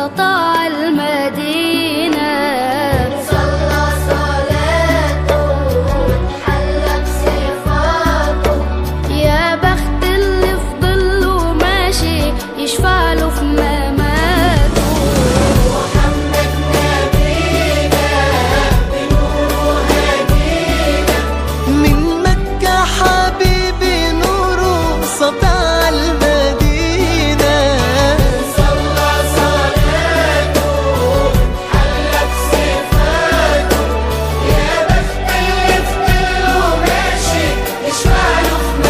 سطع المدينة صلى صلاته حلى بصفاته يا بخت اللي في ظله ماشي يشفع له في مماته محمد نبينا بنوره هدينا من مكة حبيبي نوره سطع المدينة صلى صلاته حلى بصفاته يا بخت اللي في ظله ماشي يشفع له في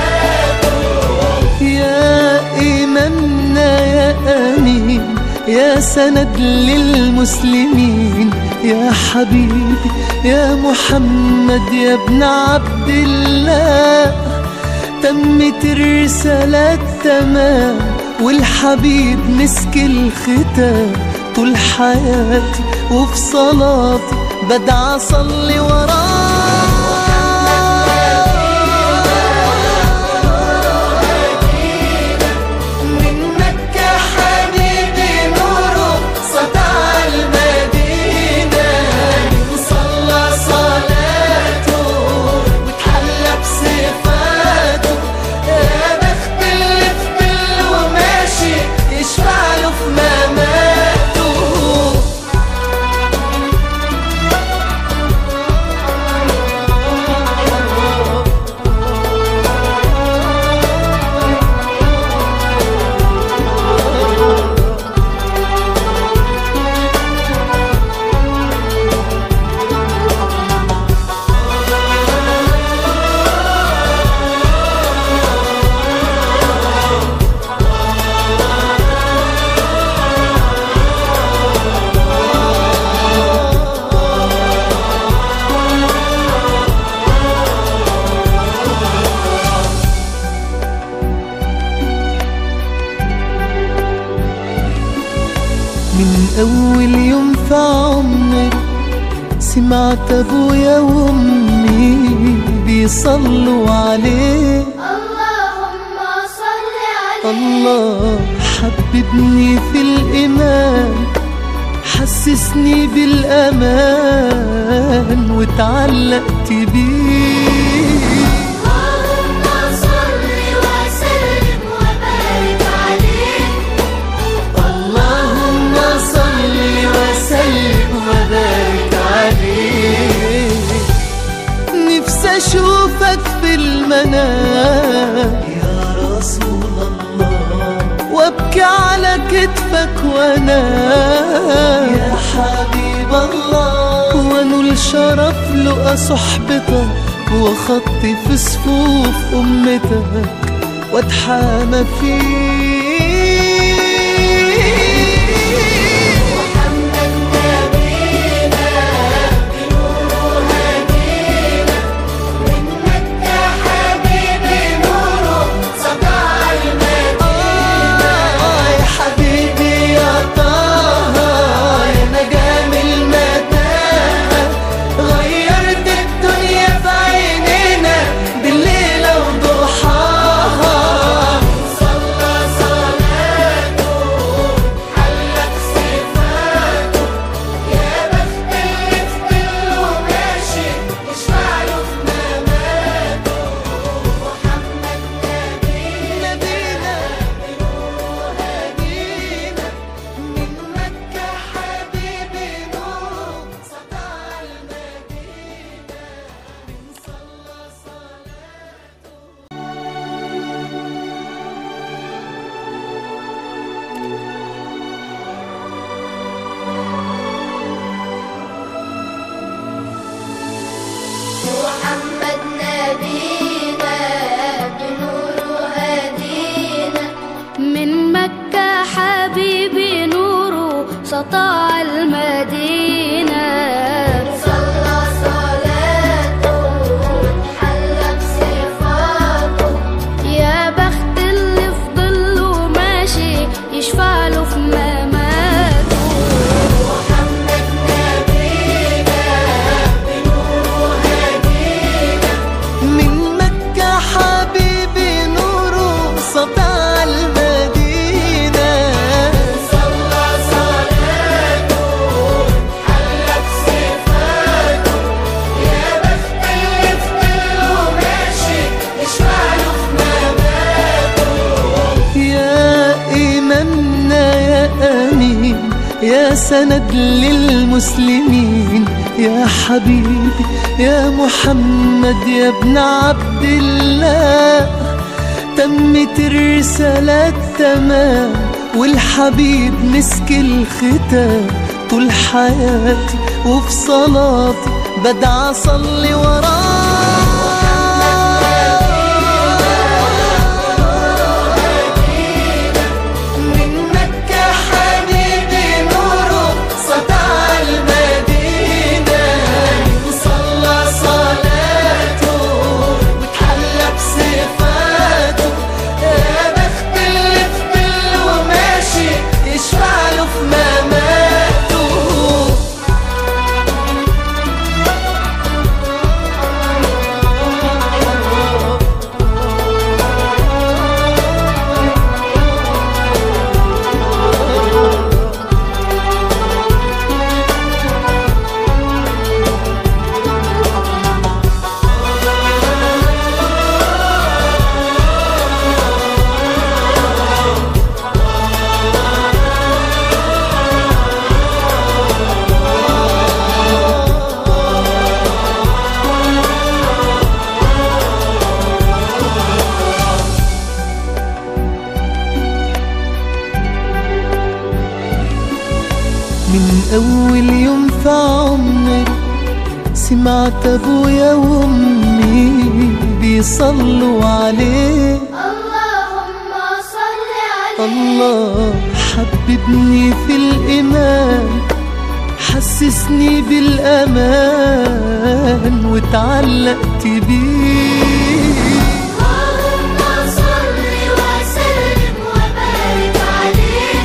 مماته يا إمامنا يا أمين يا سند للمسلمين يا حبيبي يا محمد يا ابن عبد الله تمت الرسالة تمام والحبيب مسك الختام طول حياتي وفي صلاتي بدعى أصلي وراه من مكة حبيبي نوره سطع المدينة صلى صلاته وتحلى بصفاته يا بخت اللي في كله ماشي يشفع له في مماته من أول يوم في عمري سمعت أبويا وأمي بيصلوا عليه اللهم صل عليه الله حببني في الإيمان حسسني بالأمان وتعلقت بيه اللهم صل وسلم وبارك عليه اللهم صل وسلم وبارك عليه نفسي اشوفك في المنام يا رسول الله وابكي على كتفك وانام يا حبيب الله وانول شرف لقى صحبتك وخطي في صفوف امتك واتحامى فيك محمد نبينا بنوره هدينا من مكة حبيبي نوره سطع المدينة يا حبيبي يا طه يا نجم المتاهة غيرت الدنيا في عينينا بالليل وضحاها صلى يا سند للمسلمين يا حبيبي يا محمد يا ابن عبد الله تمت الرسالة تمام والحبيب مسك الختام طول حياتي وفي صلاتي بدعى اصلي وراه من مكة حبيبي نوره سطع المدينة صلى صلاته وتحلى بصفاته يا بخت اللي في كله ماشي يشفع له في مماته من أول يوم في عمري سمعت أبويا وأمي بيصلوا عليه اللهم صل عليه الله حببني في الإيمان حسسني بالأمان وتعلقت بيه اللهم صل وسلم وبارك عليه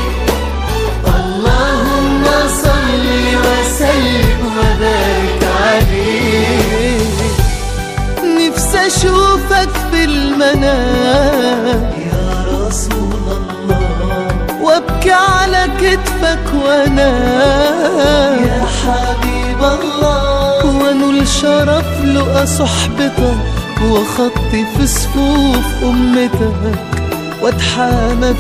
اللهم صل وسلم وبارك عليه نفسي اشوفك في المنام يا رسول الله وابكي على كتفك وانام يا حبيب الله وانول شرف لقى صحبتك وخطي في صفوف امتك واتحامى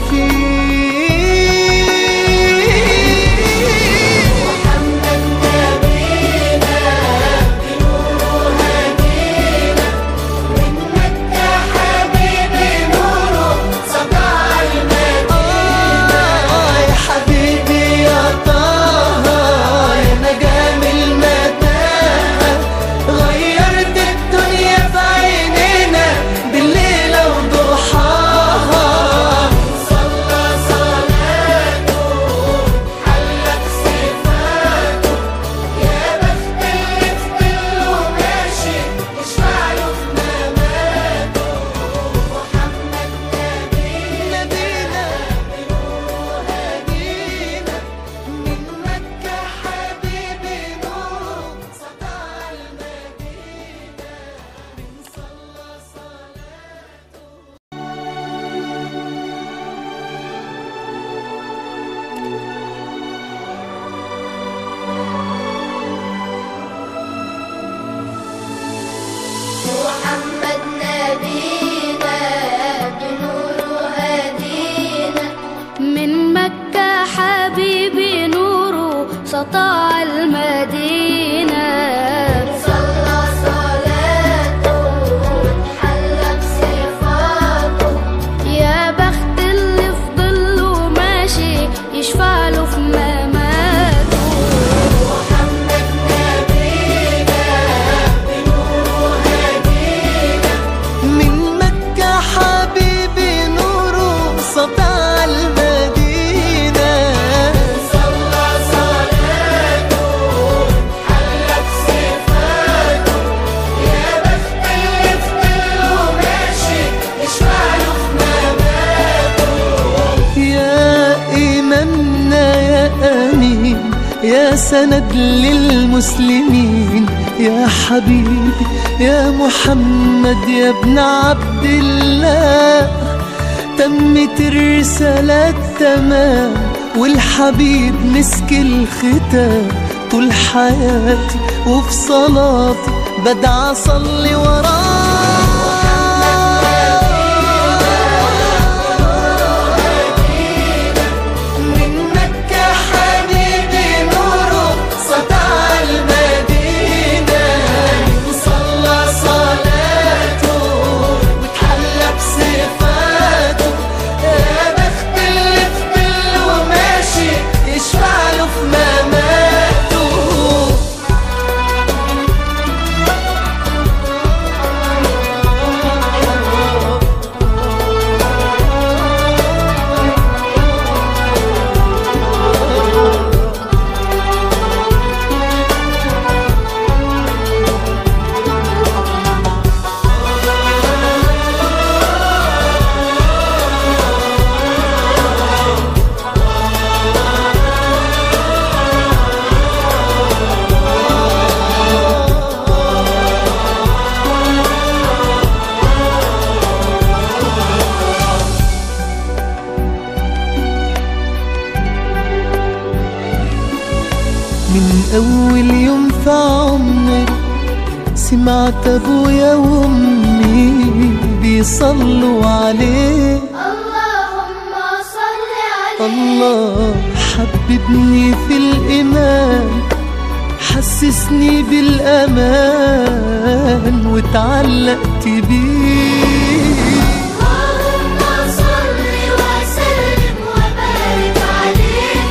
فيك محمد نبينا بنور هدينا من مكة حبيبي نوره سطع المدينة يا حبيبي يا طه يا نجام المتاهة غيرت الدنيا في عينينا بالليل وضحاها صلى صلاته حلى بصفاته يا بخت اللي في كله ماشي يشفع له في مماته محمد نبينا نبينا بنور هدينا من مكة حبيبي نور سطع المدينة من صلى صلاته محمد نبينا بنور هدينا من مكة حبيبي نوره سطع المدينة صلى صلاته حلى بصفاته يا بخت اللي في ظله ماشي يشفع له في مماته محمد نبينا بنور هدينا من مكة حبيبي نوره سطع المدينة صلى صلاته حلى بصفاته يا بخت اللي في كله ماشي يشفع له في مماته يا إمامنا يا أمين يا سند للمسلمين يا حبيبي يا محمد يا ابن عبد الله تمت الرسالة تمام والحبيب مسك الختام طول حياتي وفي صلاتي بدعى اصلي وراه من مكة حبيبي أول يوم في عمري سمعت أبويا وأمي بيصلوا عليه اللهم صل عليه الله حببني في الإيمان حسسني بالأمان واتعلقت بيه اللهم صل وسلم وبارك عليه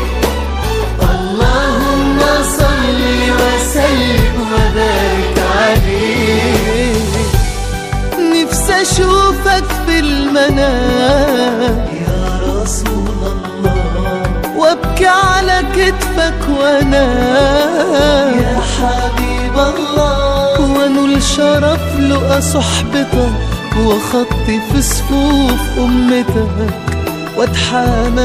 اللهم صل وسلم وبارك عليه نفسي اشوفك في المنام يا رسول الله وابكي على كتفك وانا يا حبيب الله وانول شرف لقى صحبتك وخطي في صفوف امتك واتحامى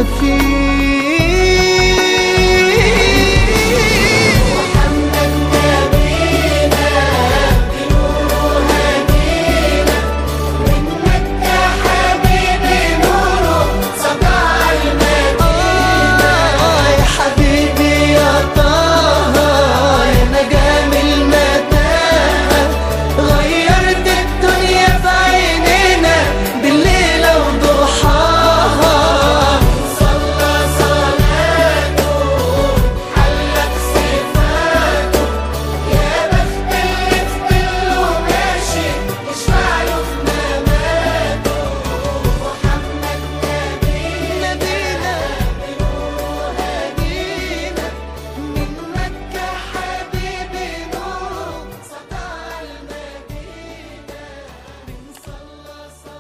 فيك محمد نبينا بنوره هدينا من مكة حبيبي نوره سطع المدينة آه يا حبيبي يا طه يا نجام المتاهة غيرت الدنيا في عينينا بالليل وضحاها صلى صلاته حلت صفاته يا بخت اللي في ظله ماشي يشفع له في مماته محمد نبينا نبينا بنوره هدينا من مكة حبيبي نوره سطع المدينة من صلى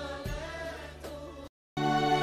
صلاته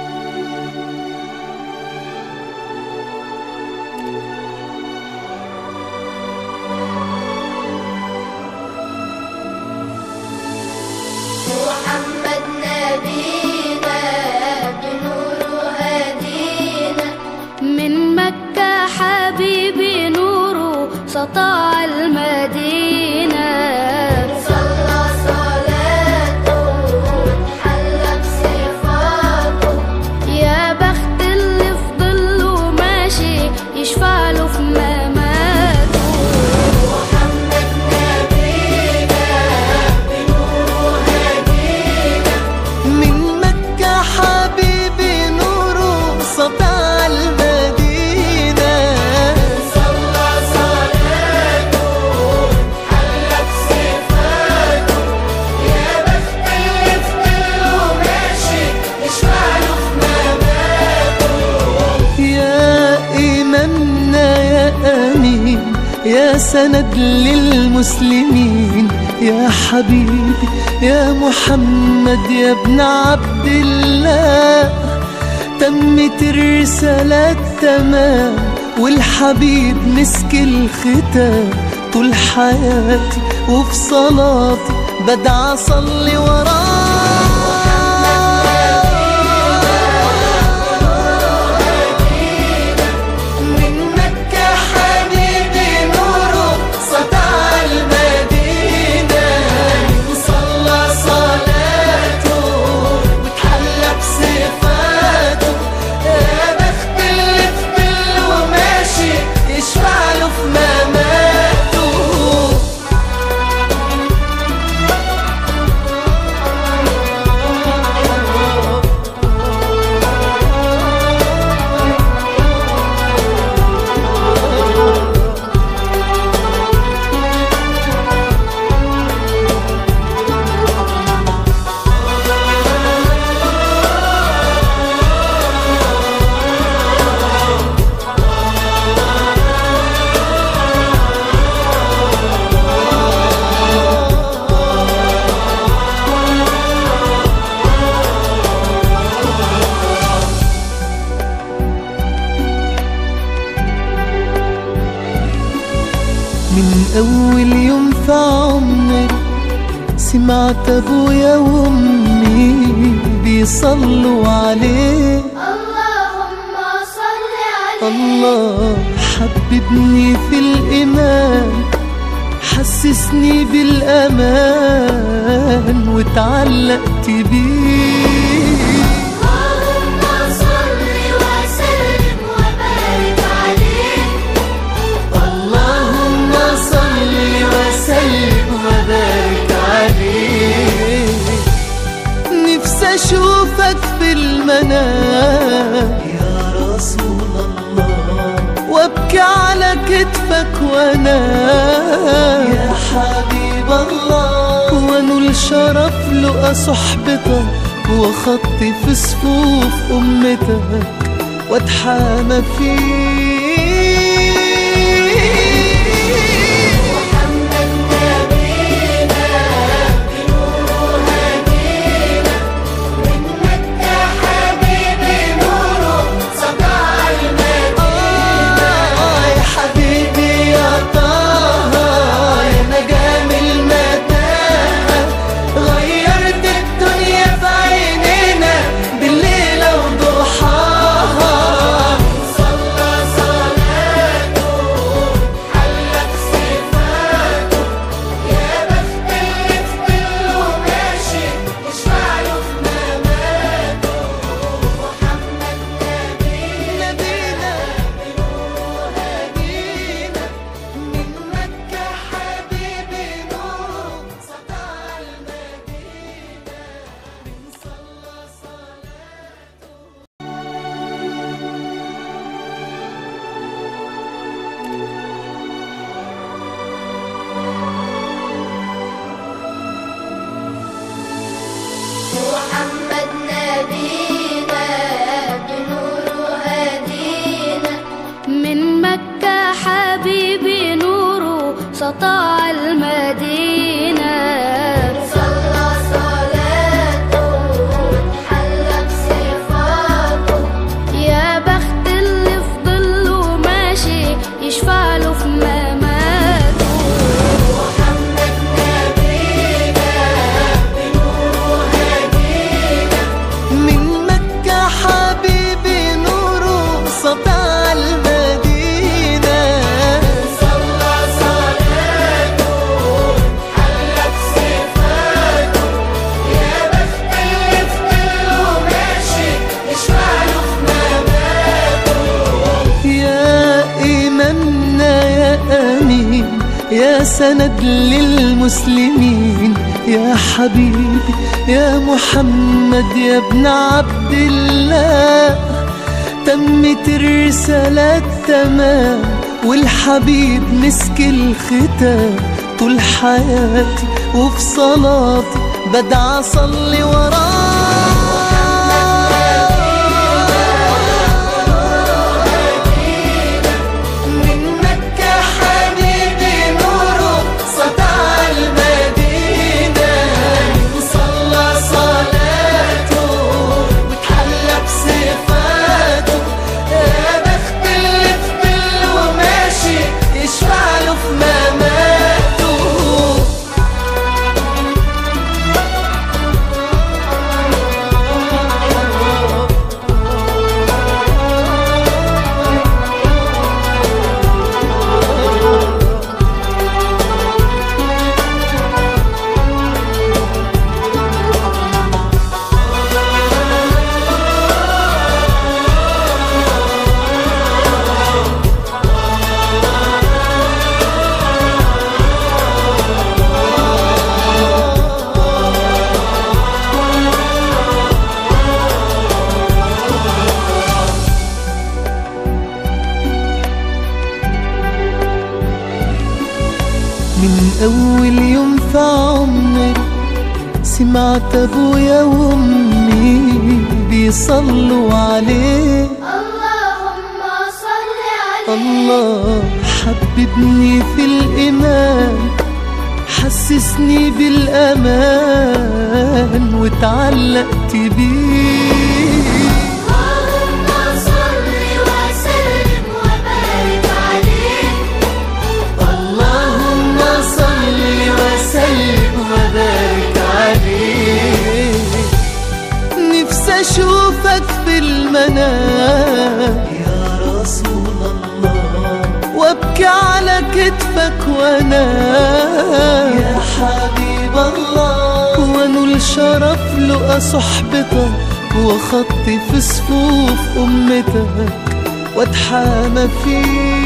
محمد نبينا بنوره هدينا من مكة حبيبي نوره سطع المدينة صلى صلاته حل بصفاته يا بخت اللي في ظله ماشي يشفع له في مماته محمد نبينا بنوره هدينا من مكة حبيبي نوره سطع المدينة صلى صلاته حلت صفاته يا بخت اللي في ظله ماشي يشفع له في مماته يا إمامنا يا أمين يا سند للمسلمين يا حبيبي يا محمد يا ابن عبد الله تمت الرسالة تمام والحبيب مسك الختام طول حياتي وفي صلاتي بدعى أصلي وراه من مكة حبيبي نوره سطع المدينة وصلى صلاته وتحلى بصفاته يا بخت اللي في ظله ماشي يشفع له في مماته من أول يوم في عمري سمعت أبويا وأمي بيصلوا عليه اللهم صل عليه الله حببني في الإيمان حسسني بالأمان واتعلقت بيه اللهم صل وسلم وبارك عليه اللهم اشوفك في المنام يا رسول الله وابكي على كتفك وانا يا حبيب الله وانول شرف لقى صحبتك وخطي في صفوف امتك واتحامى فيك محمد نبينا بنوره هدينا من مكة حبيبي نوره سطع المدينة آه يا حبيبي يا طه يا نجام المتاهة غيرت الدنيا في عينينا بالليل وضحاها صلى صلاته حلت صفاته يا بخت اللي في ظله ماشي يشفع له في مماته محمد نبينا نبينا بنوره هدينا من مكة حبيبي نوره سطع المدينة من صلى صلاته محمد نبينا بنوره هدينا من مكة حبيبي نوره سطع المدينة صلى صلاته حلى بصفاته يا بخت اللي في ظله ماشي يشفع له في مماته محمد نبينا بنوره هدينا من مكة حبيبي نوره سطع المدينة صلى صلاته حلى بصفاته يا بخت اللي في ظله ماشي يشفع له في مماته يا إمامنا يا أمين يا سند للمسلمين يا حبيبي يا محمد يا ابن عبد الله تمت الرسالة تمام والحبيب مسك الختام طول حياتي وفي صلاتي بدعى أصلي وراه من مكة حبيبي نوره سطع المدينة وصلى صلاته وتحلى بصفاته يا بخت اللي في ظله ماشي يشفع له في مماته من أول يوم في عمري سمعت أبويا وأمي بيصلوا عليه اللهم صل عليه الله حببني في الإيمان حسسني بالأمان وتعلقت بيه اللهم صل وسلم وبارك عليه اللهم صل وسلم وبارك عليه نفسي اشوفك في المنام يا رسول الله وابكي على كتفك وانا يا حبيب الله وانول شرف لقى صحبتك وخطي في صفوف امتك واتحامى فيك